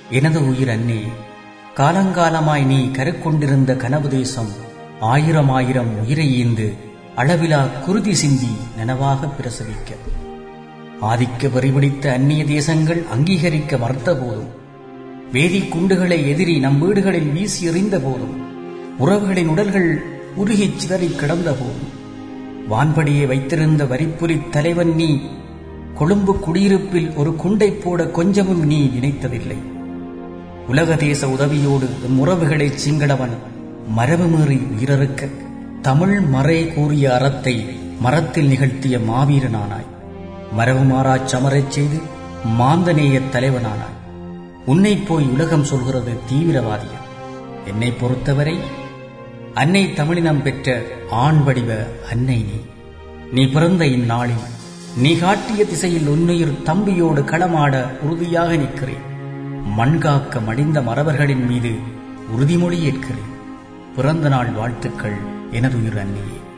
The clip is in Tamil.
எனது உயிர் அன்னே காலங்காலமாய் நீ கருக்கொண்டிருந்த கனவு தேசம் ஆயிரம் ஆயிரம் உயிரை ஈந்து அளவிலா குருதி சிந்தி நனவாக பிரசவிக்க ஆதிக்க வரிபிடித்த அந்நிய தேசங்கள் அங்கீகரிக்க மறுத்த போதும் வேதி குண்டுகளை எதிரி நம் வீடுகளில் வீசி எறிந்த போதும் உறவுகளின் உடல்கள் உருகிச் சிதறிக் கிடந்த போதும் வான்படியே வைத்திருந்த வரிப்புலி தலைவன் நீ கொழும்பு குடியிருப்பில் ஒரு குண்டை போட கொஞ்சமும் நீ நினைத்ததில்லை உலக தேச உதவியோடு எம் உறவுகளை சிங்களவன் மரபு மீறி உயிரறுக்க தமிழ் மறை கூறிய அறத்தை மரத்தில் நிகழ்த்திய மாவீரனானாய் மரபு மாறாச் சமரச் செய்து மாந்தநேய தலைவனானாய் உன்னை போய் உலகம் சொல்கிறது தீவிரவாதியம் என்னை பொறுத்தவரை அன்னை தமிழினம் பெற்ற ஆண் வடிவ அன்னை நீ நீ பிறந்த இந்நாளில் நீ காட்டிய திசையில் உன்னுயிர் தம்பியோடு களமாட உறுதியாக நிற்கிறேன் மண்காக்க மடிந்த மறவர்களின் மீது உறுதிமொழி ஏற்கிறேன் பிறந்த நாள் வாழ்த்துக்கள் எனதுயிர் அன்னையே